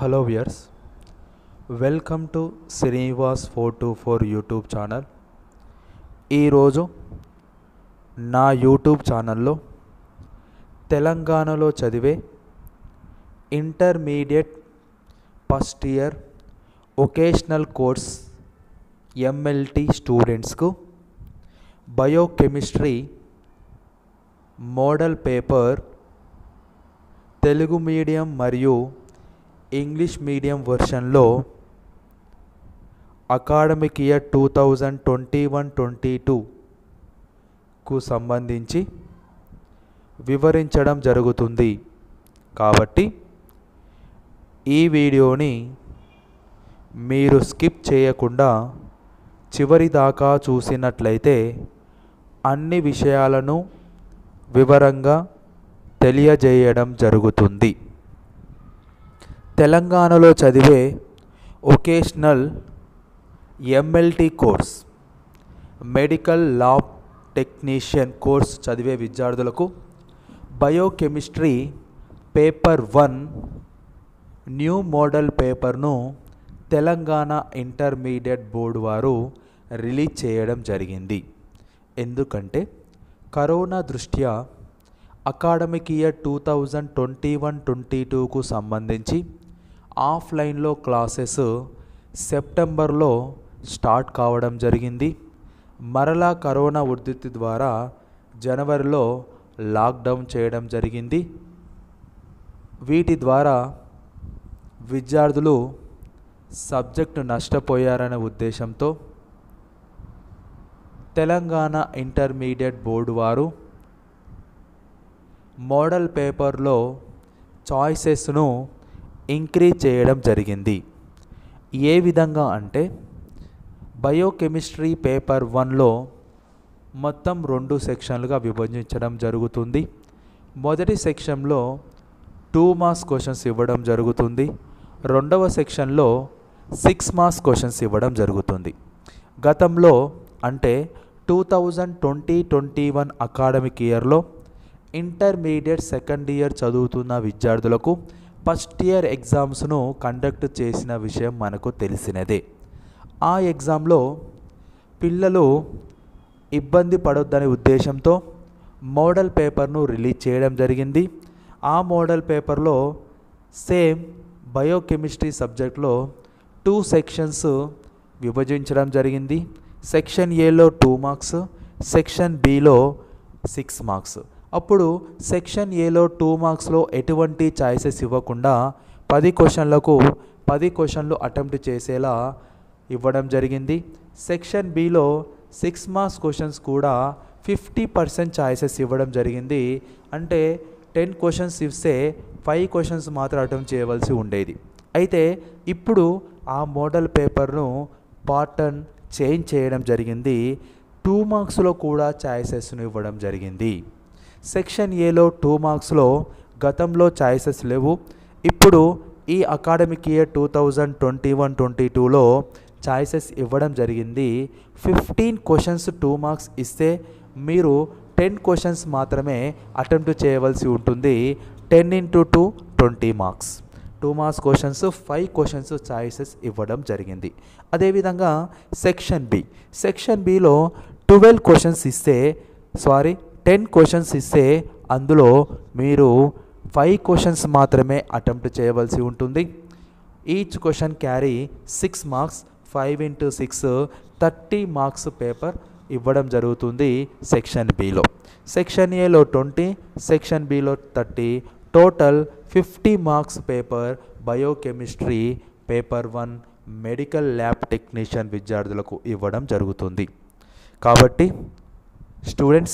hello viewers welcome to Srinivas four two four YouTube channel ఈరోజు నా YouTube ఛానల్లో తెలంగాణలో చదివే intermediate first year vocational course MLT స్టూడెంట్స్కు biochemistry model paper Telugu medium మరియు ఇంగ్లీష్ మీడియం వర్షన్లో academic year two thousand twenty one twenty టూకు సంబంధించి వివరించడం జరుగుతుంది కాబట్టి ఈ వీడియోని మీరు స్కిప్ చేయకుండా చివరి దాకా చూసినట్లయితే అన్ని విషయాలను వివరంగా తెలియజేయడం జరుగుతుంది తెలంగాణలో చదివే vocational MLT course medical lab technician course చదివే విద్యార్థులకు biochemistry paper one new model పేపర్ను తెలంగాణ ఇంటర్మీడియట్ బోర్డు వారు రిలీజ్ చేయడం జరిగింది ఎందుకంటే కరోనా దృష్ట్యా academic year two thousand twenty one twenty టూకు సంబంధించి ఆఫ్లైన్లో క్లాసెస్ సెప్టెంబర్లో స్టార్ట్ కావడం జరిగింది మరలా కరోనా ఉధృతి ద్వారా జనవరిలో లాక్డౌన్ చేయడం జరిగింది వీటి ద్వారా విద్యార్థులు సబ్జెక్టు నష్టపోయారనే ఉద్దేశంతో తెలంగాణ ఇంటర్మీడియట్ బోర్డు వారు మోడల్ పేపర్లో చాయిసెస్ను ఇంక్రీజ్ చేయడం జరిగింది ఏ విధంగా అంటే బయోకెమిస్ట్రీ పేపర్ వన్లో మొత్తం రెండు సెక్షన్లుగా విభజించడం జరుగుతుంది మొదటి సెక్షన్లో టూ మార్క్స్ క్వశ్చన్స్ ఇవ్వడం జరుగుతుంది రెండవ సెక్షన్లో సిక్స్ మార్క్స్ క్వశ్చన్స్ ఇవ్వడం జరుగుతుంది గతంలో అంటే two thousand twenty twenty one academic ఇయర్లో ఇంటర్మీడియట్ సెకండ్ ఇయర్ చదువుతున్న విద్యార్థులకు ఫస్ట్ ఇయర్ ఎగ్జామ్స్ను కండక్ట్ చేసిన విషయం మనకు తెలిసినదే ఆ ఎగ్జామ్లో పిల్లలు ఇబ్బంది పడొద్దనే ఉద్దేశంతో మోడల్ పేపర్ను రిలీజ్ చేయడం జరిగింది ఆ మోడల్ పేపర్లో సేమ్ బయోకెమిస్ట్రీ సబ్జెక్ట్లో టూ సెక్షన్స్ విభజించడం జరిగింది సెక్షన్ ఏలో టూ మార్క్స్ సెక్షన్ బిలో సిక్స్ మార్క్స్ అప్పుడు సెక్షన్ ఏలో టూ మార్క్స్లో ఎటువంటి చాయిసెస్ ఇవ్వకుండా పది క్వశ్చన్లకు పది క్వశ్చన్లు అటెంప్ట్ చేసేలా ఇవ్వడం జరిగింది సెక్షన్ బిలో సిక్స్ మార్క్స్ క్వశ్చన్స్ కూడా ఫిఫ్టీ పర్సెంట్ చాయిసెస్ ఇవ్వడం జరిగింది అంటే టెన్ క్వశ్చన్స్ ఇస్తే ఫైవ్ క్వశ్చన్స్ మాత్రం అటెంప్ట్ చేయవలసి ఉండేది అయితే ఇప్పుడు ఆ మోడల్ పేపర్ను పాటర్న్ చేంజ్ చేయడం జరిగింది టూ మార్క్స్లో కూడా ఛాయిసెస్ను ఇవ్వడం జరిగింది సెక్షన్ ఏలో టూ మార్క్స్లో గతంలో ఛాయిసెస్ లేవు ఇప్పుడు ఈ academic year two thousand twenty one twenty టూలో ఛాయిసెస్ ఇవ్వడం జరిగింది ఫిఫ్టీన్ క్వశ్చన్స్ టూ మార్క్స్ ఇస్తే మీరు టెన్ క్వశ్చన్స్ మాత్రమే అటెంప్ట్ చేయవలసి ఉంటుంది ten into two twenty marks two marks questions five questions choices ఇవ్వడం జరిగింది అదేవిధంగా సెక్షన్ బి సెక్షన్ బిలో ట్వెల్వ్ క్వశ్చన్స్ ఇస్తే సారీ టెన్ క్వశ్చన్స్ ఇస్తే అందులో మీరు ఫైవ్ క్వశ్చన్స్ మాత్రమే అటెంప్ట్ చేయవలసి ఉంటుంది each question carry six marks five into six thirty marks paper ఇవ్వడం జరుగుతుంది సెక్షన్ బిలో సెక్షన్ ఏలో ట్వంటీ సెక్షన్ బిలో thirty total fifty marks paper biochemistry paper one medical lab technician విద్యార్థులకు ఇవ్వడం జరుగుతుంది కాబట్టి స్టూడెంట్స్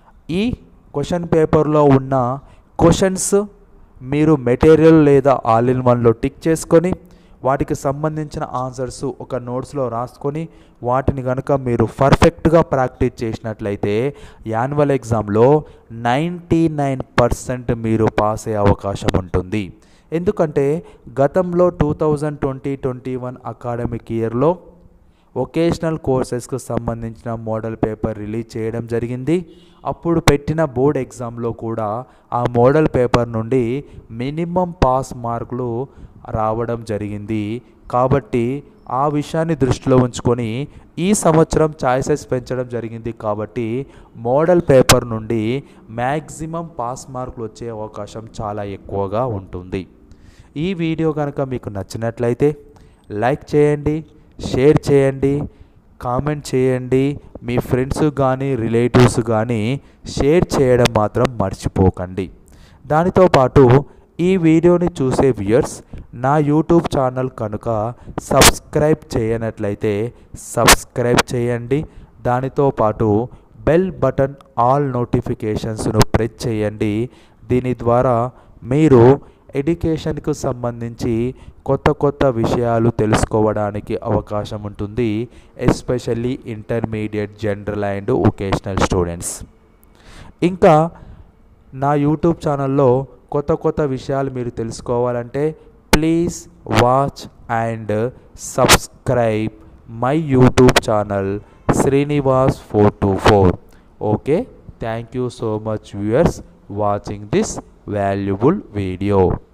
ఈ క్వశ్చన్ పేపర్లో ఉన్న క్వశ్చన్స్ మీరు మెటీరియల్ లేదా ఆల్ ఇన్ వన్లో టిక్ చేసుకొని వాటికి సంబంధించిన ఆన్సర్స్ ఒక నోట్స్లో రాసుకొని వాటిని కనుక మీరు పర్ఫెక్ట్గా ప్రాక్టీస్ చేసినట్లయితే యాన్యువల్ ఎగ్జామ్లో నైంటీ నైన్ పర్సెంట్ మీరు పాస్ అయ్యే అవకాశం ఉంటుంది ఎందుకంటే గతంలో two thousand twenty twenty one academic ఇయర్లో వొకేషనల్ కోర్సెస్కు సంబంధించిన మోడల్ పేపర్ రిలీజ్ చేయడం జరిగింది అప్పుడు పెట్టిన బోర్డ్ ఎగ్జామ్లో కూడా ఆ మోడల్ పేపర్ నుండి మినిమం పాస్ మార్కులు రావడం జరిగింది కాబట్టి ఆ విషయాన్ని దృష్టిలో ఉంచుకొని ఈ సంవత్సరం ఛాయిసెస్ పెంచడం జరిగింది కాబట్టి మోడల్ పేపర్ నుండి మ్యాక్సిమం పాస్ మార్కులు వచ్చే అవకాశం చాలా ఎక్కువగా ఉంటుంది ఈ వీడియో కనుక మీకు నచ్చినట్లయితే లైక్ చేయండి షేర్ చేయండి కామెంట్ చేయండి మీ ఫ్రెండ్స్ కానీ రిలేటివ్స్ కానీ షేర్ చేయడం మాత్రం మర్చిపోకండి దానితో పాటు ఈ వీడియోని చూసే వ్యూయర్స్ నా యూట్యూబ్ ఛానల్ కనుక సబ్స్క్రైబ్ చేయనట్లయితే సబ్స్క్రైబ్ చేయండి దానితో పాటు బెల్ బటన్ ఆల్ నోటిఫికేషన్స్ను ప్రెస్ చేయండి దీని ద్వారా మీరు ఎడ్యుకేషన్కు సంబంధించి కొత్త కొత్త విషయాలు తెలుసుకోవడానికి అవకాశం ఉంటుంది especially intermediate general and vocational students ఇంకా నా యూట్యూబ్ ఛానల్లో కొత్త కొత్త విషయాలు మీరు తెలుసుకోవాలంటే please watch and subscribe my YouTube channel Srinivas four two four okay thank you so much viewers watching this valuable video